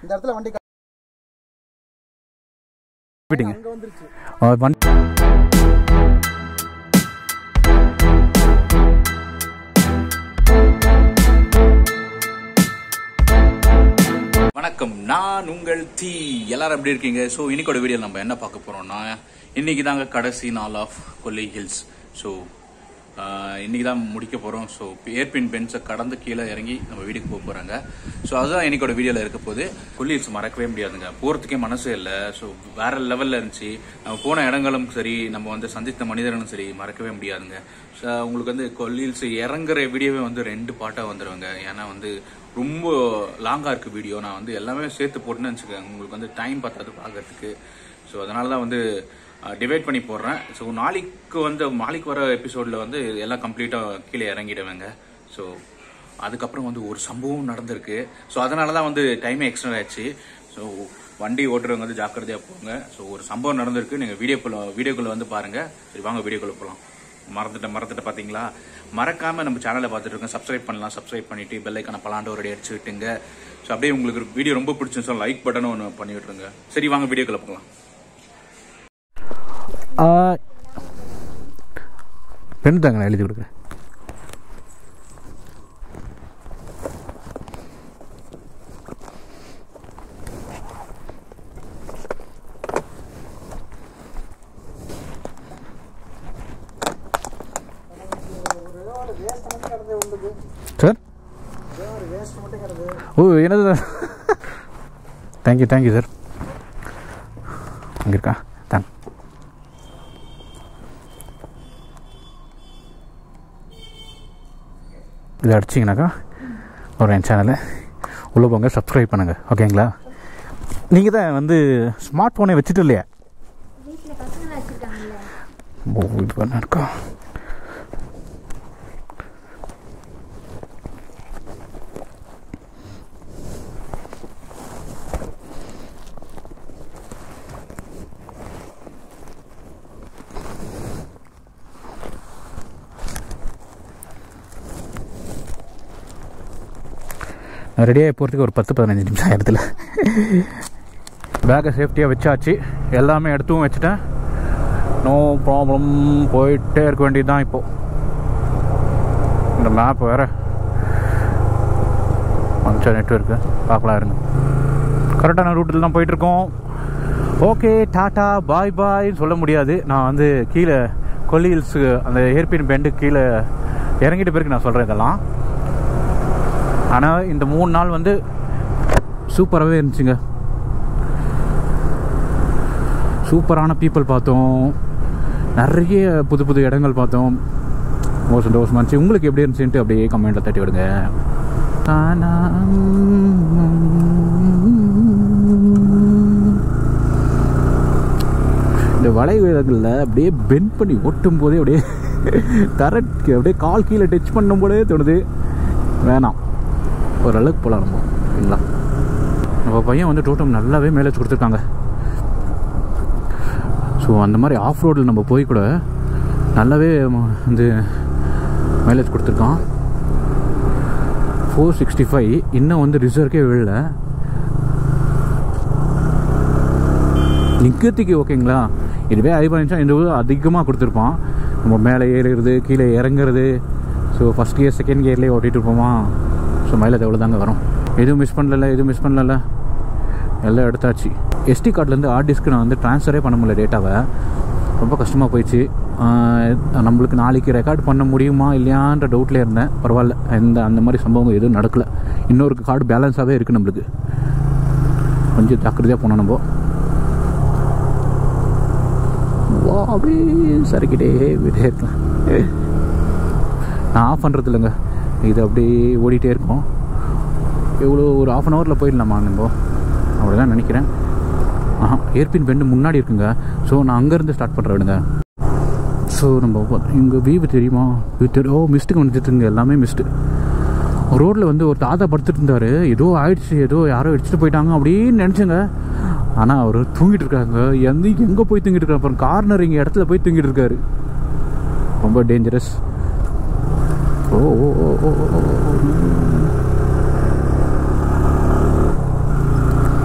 இந்த இடத்துல வண்டி போயிட்டீங்க அங்க வந்துருச்சு ஆ, வண்டி வணக்கம் நான் உங்கள் தி எல்லாரும் எப்படி இருக்கீங்க ஸோ இன்னைக்கோட வீடியோ நம்ம என்ன பார்க்க போறோம்னா இன்னைக்கு தாங்க கடைசி நாள் ஆஃப் கொல்லி ஹில்ஸ் ஸோ இன்னைக்கு தான் முடிக்க போறோம் ஸோ ஏர்பின் பென்ஸை கடந்து கீழே இறங்கி நம்ம வீட்டுக்கு போக போறாங்க ஸோ அதுதான் இன்னைக்கோட வீடியோல இருக்க போது கொல்லி ஹில்ஸ் மறக்கவே முடியாதுங்க போறதுக்கே மனசே இல்லை ஸோ வேற லெவல்ல இருந்துச்சு நம்ம போன இடங்களும் சரி நம்ம வந்து சந்தித்த மனிதர்களும் சரி மறக்கவே முடியாதுங்க ஸோ உங்களுக்கு வந்து கொல்லி ஹில்ஸ் இறங்குற வீடியோவே வந்து ரெண்டு பாட்டாக வந்துருவாங்க ஏன்னா வந்து ரொம்ப லாங்காக இருக்கு வீடியோ நான் வந்து எல்லாமே சேர்த்து போட்டுன்னு வச்சுக்கோங்க உங்களுக்கு வந்து டைம் பத்தாது பார்க்கறதுக்கு ஸோ அதனால தான் வந்து டிவைட் பண்ணி போடுறேன் ஸோ நாளைக்கு வந்து நாளைக்கு வர எபிசோடில் வந்து எல்லாம் கம்ப்ளீட்டாக கீழே இறங்கிடுவேங்க ஸோ அதுக்கப்புறம் வந்து ஒரு சம்பவம் நடந்திருக்கு ஸோ அதனால தான் வந்து டைமே எக்ஸ்டெண்ட் ஆயிடுச்சு ஸோ வண்டி ஓட்டுறவங்க வந்து ஜாக்கிரதையாக போங்க ஸோ ஒரு சம்பவம் நடந்திருக்கு நீங்கள் வீடியோக்குள்ள வீடியோக்குள்ளே வந்து பாருங்கள் சரி வாங்க வீடியோக்குள்ளே போகலாம் மறந்துட்டேன் மறந்துட்டு பார்த்தீங்களா மறக்காம நம்ம சேனலை பார்த்துட்டு இருக்கோம் சப்ஸ்கிரைப் பண்ணலாம் சப்ஸ்கிரைப் பண்ணிட்டு பெல் ஐக்கான பலாண்டு ஒரு அடிச்சு விட்டுங்க ஸோ அப்படியே உங்களுக்கு வீடியோ ரொம்ப பிடிச்சிருந்தா லைக் பட்டனும் ஒன்று பண்ணி விட்டுருங்க சரி வாங்க வீடியோக்குள்ள போகலாம் பெண் தாங்க நான் எழுதி கொடுக்குறேன் ஒரு வேஸ்ட் மட்டும் கிடந்து உள்ளது சார் ஏதோ ஒரு வேஸ்ட் மட்டும் கிடந்து ஓ என்னது தேங்க்யூ தேங்க்யூ சார் அங்கே இருக்கா தேங்க் இதை அடிச்சிங்கனாக்கா ஒரு என் சேனலை உள்ளே போங்க சப்ஸ்கிரைப் பண்ணுங்கள் ஓகேங்களா நீங்கள் தான் வந்து ஸ்மார்ட் ஃபோனை வச்சுட்டு இல்லையா வீட்டில் பசங்க வச்சுருக்காங்கல்ல ஓ இது பண்ண இருக்கா நான் ரெடியாகி போகிறதுக்கு ஒரு பத்து பதினஞ்சு நிமிஷம் ஆயிரத்தில் பேக்கை சேஃப்டியாக வச்சாச்சு எல்லாமே எடுத்தும் வச்சுட்டேன் நோ ப்ராப்ளம் போயிட்டே இருக்க வேண்டியது தான் இப்போது இந்த மேப் வேறு கொஞ்சம் நெட்ஒர்க்கு பார்க்கலாம் இருங்க கரெக்டான ரூட்டில் தான் போயிட்டுருக்கோம் ஓகே டாட்டா பாய் பாய்ன்னு சொல்ல முடியாது நான் வந்து கீழே கொல்லி ஹில்ஸு அந்த ஏர்பின் பெண்டு கீழே இறங்கிட்ட பிறகு நான் சொல்கிறேன் இதெல்லாம் ஆனால் இந்த மூணு நாள் வந்து சூப்பராகவே இருந்துச்சுங்க சூப்பரான பீப்புள் பார்த்தோம் நிறைய புது புது இடங்கள் பார்த்தோம் ரொம்ப சந்தோஷமா இருந்துச்சு உங்களுக்கு எப்படி இருந்துச்சுன்ட்டு அப்படியே கமெண்ட்டில் தட்டி விடுங்க தானா இந்த வளைவுகளில் அப்படியே பெண்ட் பண்ணி ஓட்டும் போதே அப்படியே கரெக்ட் அப்படியே கால் கீழே டச் பண்ணும் போதே தோணுது வேணாம் ஓரளவுக்கு போகலாம் நம்ம சரிங்களா நம்ம பையன் வந்து டோட்டம் நல்லாவே மேலே கொடுத்துருக்காங்க ஸோ அந்த மாதிரி ஆஃப் ரோடில் நம்ம போய் கூட நல்லாவே ம- வந்து மைலேஜ் கொடுத்துருக்கான் ஃபோர் சிக்ஸ்டி ஃபைவ் இன்னும் வந்து ரிசர்வ்க்கே விழல நிற்கிறதுக்கு ஓகேங்களா இதுவே ஐ நிமிஷம் இந்த ஊர் அதிகமாக கொடுத்துருப்பான் நம்ம மேலே ஏறுறது கீழே இறங்குறது ஸோ ஃபஸ்ட் கியர் செகண்ட் கியர்லேயே ஓட்டிகிட்டு இருப்போமா ஸோ மைலேஜ் எவ்வளோ தாங்க வரும் எதுவும் மிஸ் பண்ணல எதுவும் மிஸ் பண்ணல எல்லாம் எடுத்தாச்சு எஸ்டி கார்ட்லேருந்து ஹார்ட் டிஸ்க்கு நான் வந்து ட்ரான்ஸ்ஃபரே பண்ண முடியல டேட்டாவை ரொம்ப கஷ்டமாக போயிடுச்சு ஆஹ் நம்மளுக்கு நாளைக்கு ரெக்கார்ட் பண்ண முடியுமா இல்லையான்ற டவுட்லேயே இருந்தேன் பரவாயில்ல எந்த அந்த மாதிரி சம்பவம் எதுவும் நடக்கல இன்னொரு கார்டு பேலன்ஸாகவே இருக்குது நம்மளுக்கு கொஞ்சம் ஜாக்கிரதையாக போனோம் நம்ம வா அப்படியே சரிக்கிட்டே விட்டே இருக்கலாம் நான் ஆஃப் பண்ணுறது இல்லைங்க இது அப்படியே ஓடிட்டே இருக்கும் எவ்வளோ ஒரு ஆஃப் அன் ஹவரில் போயிடலாமா நம்ம அப்படி தான் நினைக்கிறேன் ஆஹா ஏர்பின் பெண்டு முன்னாடி இருக்குங்க ஸோ நான் அங்கேருந்து ஸ்டார்ட் பண்ணுறேன் விடுங்க ஸோ நம்ம இங்கே வீவு தெரியுமா வீவு தெரியும் ஓ மிஸ்ட்டுக்கு வந்துட்டுங்க எல்லாமே மிஸ்ட்டு ரோட்டில் வந்து ஒரு தாத்தா படுத்துட்டு இருந்தார் ஏதோ ஆயிடுச்சு ஏதோ யாரோ அடிச்சுட்டு போயிட்டாங்க அப்படின்னு நினச்சேங்க ஆனால் அவர் தூங்கிட்டு இருக்காங்க எந்த எங்கே போய் தூங்கிட்டு இருக்காரு அப்புறம் கார்னர் இங்கே இடத்துல போய் தூங்கிட்டு இருக்காரு ரொம்ப டேஞ்சரஸ் ஓ ஓ ஓ ஓ, ஓ, ஓ.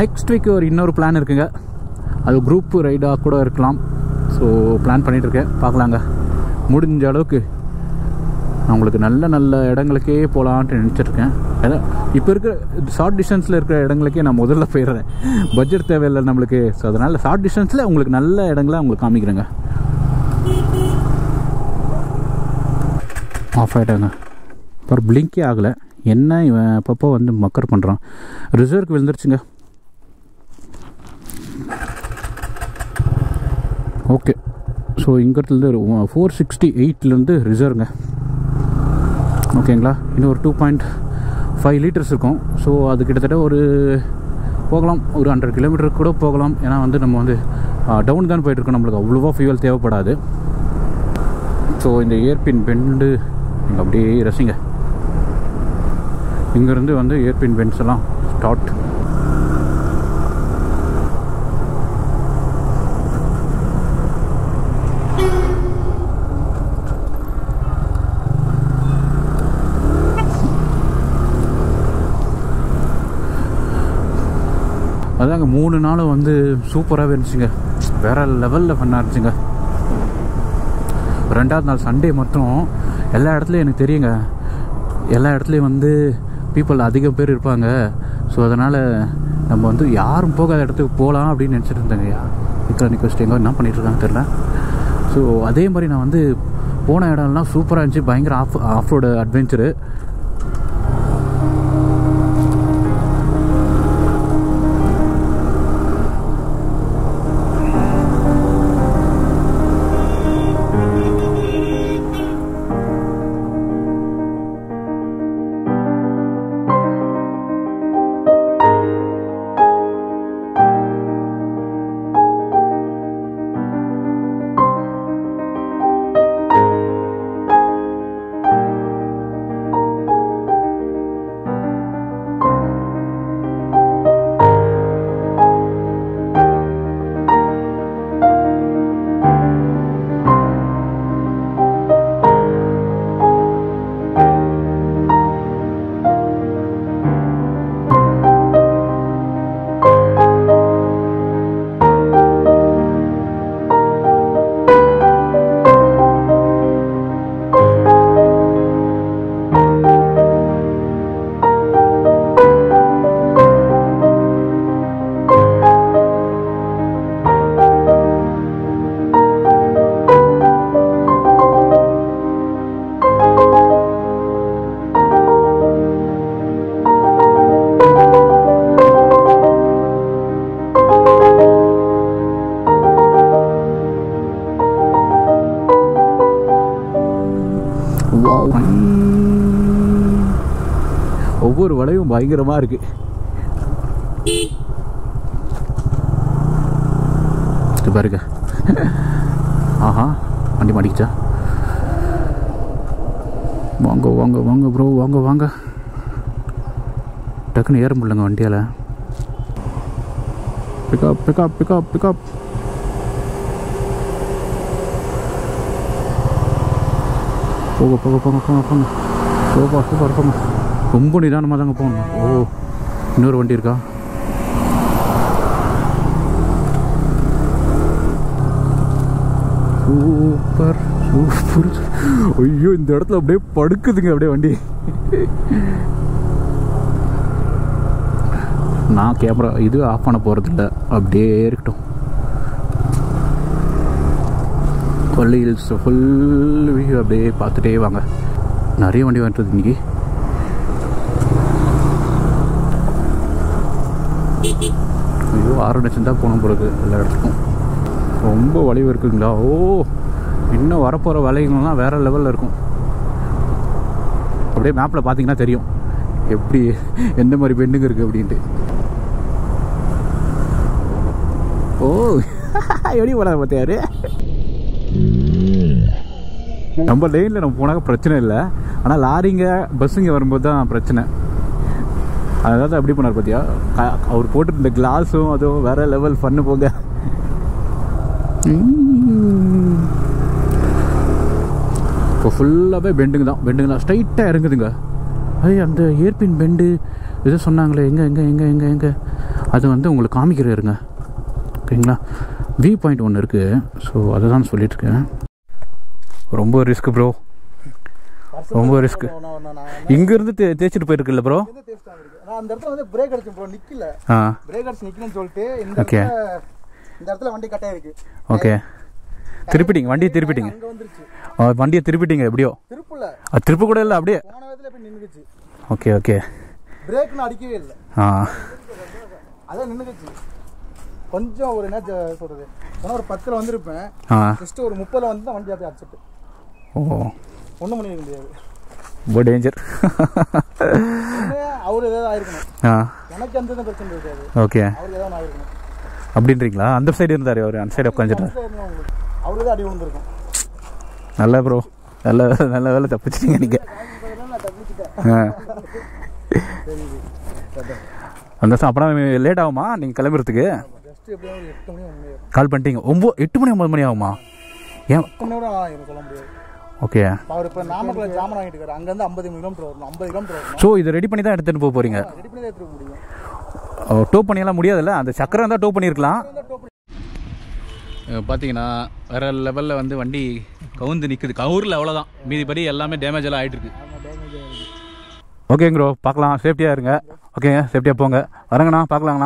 நெக்ஸ்ட் வீக் ஒரு இன்னொரு பிளான் இருக்குங்க அது குரூப் ரைடாக கூட இருக்கலாம் ஸோ பிளான் பண்ணிட்டு இருக்கேன் பார்க்கலாங்க முடிஞ்ச அளவுக்கு நான் உங்களுக்கு நல்ல நல்ல இடங்களுக்கே போகலான்ட்டு நினச்சிட்ருக்கேன் அதான் இப்போ இருக்கிற ஷார்ட் டிஸ்டன்ஸில் இருக்கிற இடங்களுக்கே நான் முதல்ல போயிடுறேன் பட்ஜெட் தேவையில்லை நம்மளுக்கு ஸோ அதனால் ஷார்ட் டிஸ்டன்ஸில் உங்களுக்கு நல்ல இடங்களை உங்களுக்கு காமிக்கிறேங்க ஆஃப் ஆகிட்டாங்க அப்புறம் பிளிங்கே ஆகலை என்ன இவன் அப்பப்போ வந்து மக்கர் பண்ணுறான் ரிசர்வ்க்கு விழுந்துருச்சுங்க ஓகே ஸோ இங்கிறதுலேருந்து ஃபோர் சிக்ஸ்டி எயிட்லேருந்து ரிசர்வ்ங்க ஓகேங்களா இன்னும் ஒரு டூ பாயிண்ட் ஃபைவ் லிட்டர்ஸ் இருக்கும் ஸோ அது கிட்டத்தட்ட ஒரு போகலாம் ஒரு ஹண்ட்ரட் கிலோமீட்டர் கூட போகலாம் ஏன்னா வந்து நம்ம வந்து டவுன் தான் போயிட்டுருக்கோம் நம்மளுக்கு அவ்வளோவா ஃபியூவல் தேவைப்படாது ஸோ இந்த ஏர்பின் பெண்டு நீங்கள் அப்படியே ரசிங்க இங்கேருந்து வந்து ஏர்பின் பென்ஸ் எல்லாம் ஸ்டார்ட் அதாங்க மூணு நாளும் வந்து சூப்பராகவே இருந்துச்சுங்க வேற லெவலில் ஃபன்னாக இருந்துச்சுங்க ரெண்டாவது நாள் சண்டே மட்டும் எல்லா இடத்துலையும் எனக்கு தெரியுங்க எல்லா இடத்துலையும் வந்து பீப்புள் அதிகம் பேர் இருப்பாங்க ஸோ அதனால் நம்ம வந்து யாரும் போகாத இடத்துக்கு போகலாம் அப்படின்னு நினச்சிட்டு இருந்தேங்க யா இருக்கிற நிற்க வச்சுட்டு எங்கே என்ன பண்ணிட்டு இருக்காங்க தெரில ஸோ அதே மாதிரி நான் வந்து போன இடம்லாம் சூப்பராக இருந்துச்சு பயங்கர ஆஃப் ஆஃப் ரோடு அட்வென்ச்சரு ஒவ்வொரு வளைவும் பயங்கரமாக இருக்கு இது பாருங்க ஆஹா வண்டி மாட்டிக்கிச்சா வாங்க வாங்க வாங்க ப்ரோ வாங்க வாங்க டக்குன்னு ஏற முடியலங்க வண்டியால் பிக்கப் பிக்கப் பிக்கப் பிக்கப் போக போக போங்க போங்க போங்க சூப்பர் சூப்பர் போங்க ரொம்ப நிதானமாக தாங்க போகணும் ஓ இன்னொரு வண்டி இருக்கா சூப்பர் சூப்பர் ஐயோ இந்த இடத்துல அப்படியே படுக்குதுங்க அப்படியே வண்டி நான் கேமரா இது ஆஃப் பண்ண போகிறதில்ல அப்படியே இருக்கட்டும் கொல்லி ஹில்ஸ் ஃபுல் வியூ அப்படியே பார்த்துட்டே வாங்க நிறைய வண்டி வந்துட்டு இன்னைக்கு ஐயோ ஆறு லட்சம் தான் போகணும் பிறகு எல்லா இடத்துக்கும் ரொம்ப வளைவு இருக்குங்களா ஓ இன்னும் வரப்போகிற வளைவுங்கள்லாம் வேறு லெவலில் இருக்கும் அப்படியே மேப்பில் பார்த்தீங்கன்னா தெரியும் எப்படி எந்த மாதிரி பெண்டுங்க இருக்குது அப்படின்ட்டு ஓ எப்படி போடாத பார்த்தியாரு நம்ம லைனில் நம்ம போனாக்க பிரச்சனை இல்லை ஆனால் லாரிங்க பஸ்ஸுங்க வரும்போது தான் பிரச்சனை அதாவது அப்படி பண்ணார் பார்த்தியா க- அவர் போட்டிருந்த கிளாஸும் அதுவும் வேற லெவல் பண்ணு போங்க இப்போ ஃபுல்லாகவே பெண்டுங்க தான் பெண்டுங்க தான் ஸ்ட்ரைட்டாக இறங்குதுங்க ஐய் அந்த ஏர்பின் பெண்டு ஏதோ சொன்னாங்களே எங்கே எங்கே எங்கே எங்கே எங்கே அது வந்து உங்களுக்கு காமிக்கிறேருங்க ஓகேங்களா வியூ பாயிண்ட் ஒன்று இருக்குது ஸோ அதை தான் சொல்லிட்டுருக்கேன் ரொம்ப ரிஸ்க் ப்ரோ ரொம்ப ரிஸ்க் நான் நான் நான் இங்கேருந்து தே தேய்ச்சிட்டு போயிருக்குல்ல ப்ரோ எந்த டேஸ்ட் இருக்கு நான் அந்த இடத்துல வந்து பிரேக் அடிச்சேன் ப்ரோ நிக்கல ஆ பிரேக் அடிச்சு நிக்கலன்னு சொல்லிட்டு இந்த Okay. இடத்துல இந்த இடத்துல வண்டி கட்டாயிருக்கு இருக்கு ஓகே திருப்பிட்டீங்க வண்டியை திருப்பிட்டீங்க அங்க வந்துருச்சு ஆ, வண்டியை திருப்பிட்டீங்க எப்படியோ திருப்புல அது திருப்ப கூட இல்லை அப்படியே போன விதத்துல போய் நின்னுக்குச்சு ஓகே ஓகே பிரேக் நான் அடிக்கவே இல்லை ஆ அதான் நின்னுக்குச்சு கொஞ்சம் ஒரு என்ன ஜ- சொல்றது ஏன்னா ஒரு பத்துல வந்திருப்பேன் ஆ ஜஸ்ட் ஒரு முப்பதுல வந்து தான் வண்டி அப்படியே அடிச்சிட்டு ஓ ஒண்ணும் பண்ணிக்க முடியாது ரொம்ப டேஞ்சர் ஒண்ணு அவரு ஏதாவது ஆயிருக்கணும் ஆ எனக்கு அந்த எதுவும் பிரச்சனை இருக்காது ஓகே அவருக்கு ஏதாவது ஆயிருக்கணும் அப்படின்றீங்களா அந்த சைடு இருந்தார் அவர் அந்த சைடு உட்காந்துட்டு மனசுல இருந்தா உங்களுக்கு அவருக்கு தான் அடி விழுந்திருக்கும் நல்ல ப்ரோ நல்ல நல்ல வேலை தப்பிச்சிட்டீங்க நீங்கள் நான் தப்பிச்சுட்டேன் ஆ அந்த அப்புறம் லேட் ஆகுமா நீங்கள் கிளம்புறதுக்கு ஜஸ்ட் எப்படியும் ஒரு எட்டு மணி ஒன்று கால் பண்ணிட்டீங்க ஒம்பது எட்டு மணி ஒம்பது மணி ஆகுமா ஏன் பத்து மணி நேரம் ஆயிரும் சொல்ல முடியாது ஓகே அவர் இப்போ நாமக்கல் ஜாமன் வாங்கிட்டு இருக்காரு அங்கேருந்து ஐம்பது கிலோமீட்டர் வரணும் ஐம்பது கிலோமீட்டர் வரணும் ஸோ இதை ரெடி பண்ணி தான் எடுத்துகிட்டு போக போகிறீங்க ரெடி பண்ணி தான் எடுத்துக்க முடியும் டோ பண்ணியெல்லாம் முடியாதுல்ல அந்த சக்கரம் தான் டோ பண்ணியிருக்கலாம் பார்த்தீங்கன்னா வேற லெவலில் வந்து வண்டி கவுந்து நிற்குது கவுரில் அவ்வளோதான் மீதிபடி எல்லாமே டேமேஜ் எல்லாம் ஆகிட்டு இருக்கு ஓகேங்க ப்ரோ பார்க்கலாம் சேஃப்டியாக இருங்க ஓகேங்க சேஃப்டியாக போங்க வரங்கண்ணா பார்க்கலாங்கண்ணா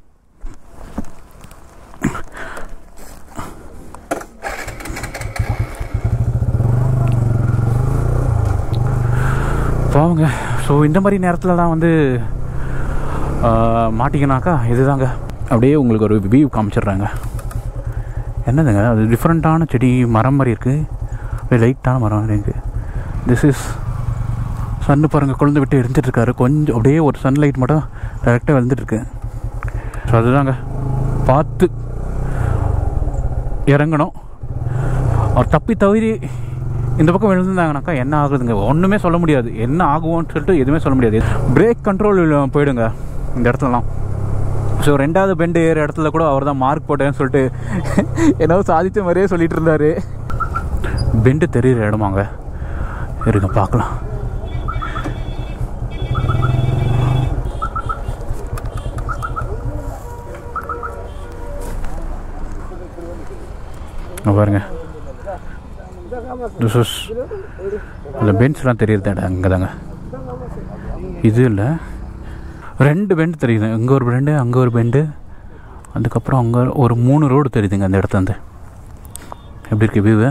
போங்க ஸோ இந்த மாதிரி நேரத்துலலாம் வந்து ஆஹ், மாட்டிக்கினாக்கா இதுதாங்க அப்படியே உங்களுக்கு ஒரு வியூ காமிச்சிடுறாங்க என்னதுங்க அது டிஃப்ரெண்ட்டான செடி மரம் மாதிரி இருக்குது அப்படியே லைட்டான மரம் மாதிரி இருக்குது திஸ் இஸ் சன்னு பாருங்கள் குழந்தை விட்டு எரிஞ்சிட்டு இருக்காரு கொஞ்சம் அப்படியே ஒரு சன்லைட் மட்டும் டேரெக்டாக வந்துட்டுருக்கு ஸோ அதுதாங்க பார்த்து இறங்கணும் அவர் தப்பி தவிரி இந்த பக்கம் விழுந்தாங்கனாக்கா என்ன ஆகுதுங்க ஒன்றுமே சொல்ல முடியாது என்ன ஆகும்னு சொல்லிட்டு எதுவுமே சொல்ல முடியாது பிரேக் கண்ட்ரோல் போயிடுங்க இந்த இடத்துலலாம் ஸோ ரெண்டாவது பெண்டு ஏற இடத்துல கூட அவர் தான் மார்க் போட்டேன்னு சொல்லிட்டு என்னவோ சாதித்த மாதிரியே சொல்லிட்டு இருந்தாரு பெண்டு தெரியுற இடமாங்க இருங்க பார்க்கலாம் இங்க பாருங்க This is- அந்த பெஞ்ச்லாம் தெரியுது இடம் அங்கே தாங்க இது இல்லை ரெண்டு பெண்டு தெரியுது இங்கே ஒரு பெண்டு அங்கே ஒரு பெண்டு அதுக்கப்புறம் அங்கே ஒரு மூணு ரோடு தெரியுதுங்க அந்த இடத்துல இருந்து எப்படி இருக்கு வியூவு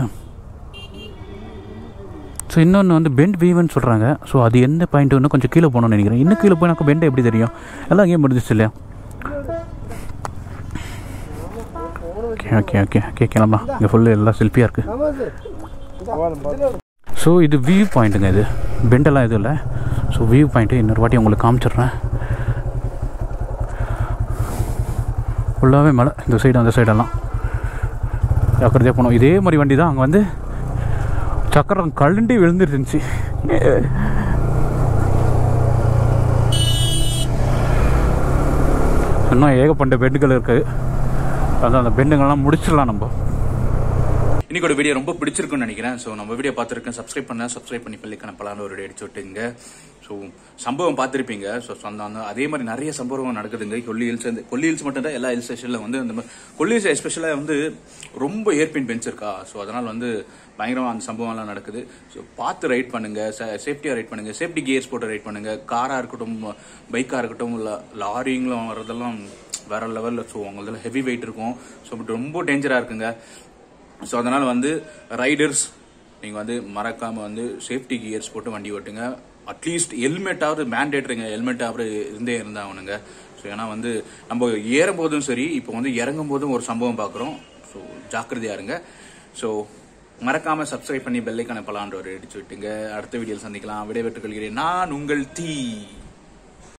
ஸோ இன்னொன்று வந்து பெண்ட் வீவுன்னு சொல்கிறாங்க ஸோ அது எந்த பாயிண்ட் இன்னும் கொஞ்சம் கீழே போகணும்னு நினைக்கிறேன் இன்னும் கீழே போனாக்கா பெண்டு எப்படி தெரியும் எல்லாம் அங்கேயே முடிஞ்சிச்சு இல்லையா ஓகே ஓகே ஓகே ஓகே கிளம்பலாம் இங்கே ஃபுல்லு எல்லாம் செல்ஃபியாக இருக்குது ஸோ இது வியூ பாயிண்ட்டுங்க இது பெண்டெல்லாம் எதுவும் இல்லை ஸோ வியூ பாயிண்ட்டு இன்னொரு வாட்டி உங்களுக்கு காமிச்சிடுறேன் ஃபுல்லாகவே மலை இந்த சைடு அந்த சைடெல்லாம் ஜாக்கிரதையாக போனோம் இதே மாதிரி வண்டி தான் அங்கே வந்து சக்கரம் கழுண்டி விழுந்துருந்துச்சு இன்னும் ஏகப்பட்ட பெண்டுகள் இருக்குது அதான் அந்த பெண்டுங்கள்லாம் முடிச்சிடலாம் நம்ம இன்னைக்கோட வீடியோ ரொம்ப பிடிச்சிருக்குன்னு நினைக்கிறேன் ஸோ நம்ம வீடியோ பார்த்துருக்கேன் சப்ஸ்கிரைப் பண்ண சப்ஸ்கிரைப் பண்ணி பள்ளிக்கான பலான ஒரு அடிச்சு விட்டுங்க ஸோ சம்பவம் பார்த்துருப்பீங்க ஸோ அந்த அதே மாதிரி நிறைய சம்பவம் நடக்குதுங்க கொல்லி ஹில்ஸ் இந்த கொல்லி ஹில்ஸ் மட்டும் தான் எல்லா ஹில் ஸ்டேஷனில் வந்து அந்த மாதிரி கொல்லி ஹில்ஸ் எஸ்பெஷலாக வந்து ரொம்ப ஏர்பின் பெஞ்ச் இருக்கா ஸோ அதனால் வந்து பயங்கரமாக அந்த சம்பவம்லாம் நடக்குது ஸோ பார்த்து ரைட் பண்ணுங்க சேஃப்டியாக ரைட் பண்ணுங்க சேஃப்டி கியர்ஸ் போட்டு ரைட் பண்ணுங்க காராக இருக்கட்டும் பைக்காக இருக்கட்டும் இல்லை லாரிங்களும் வரதெல்லாம் வேற லெவலில் ஸோ உங்களதில் ஹெவி வெயிட் இருக்கும் ஸோ பட் ரொம்ப டேஞ்சராக இருக்குங்க ஸோ அதனால் வந்து ரைடர்ஸ் நீங்கள் வந்து மறக்காமல் வந்து சேஃப்டி கியர்ஸ் போட்டு வண்டி ஓட்டுங்க அட்லீஸ்ட் ஹெல்மெட்டாவது மேண்டேட்டருங்க ஹெல்மெட்டாவது இருந்தே இருந்தாகணுங்க ஸோ ஏன்னா வந்து நம்ம ஏறும் போதும் சரி இப்போ வந்து இறங்கும் போதும் ஒரு சம்பவம் பார்க்குறோம் ஸோ ஜாக்கிரதையா இருங்க ஸோ மறக்காம சப்ஸ்கிரைப் பண்ணி பெல்லைக்கான பலான்ற ஒரு அடிச்சு விட்டுங்க அடுத்த வீடியோவில் சந்திக்கலாம் விடைபெற்றுக் கொள்கிறேன் நான் உங்கள் தீ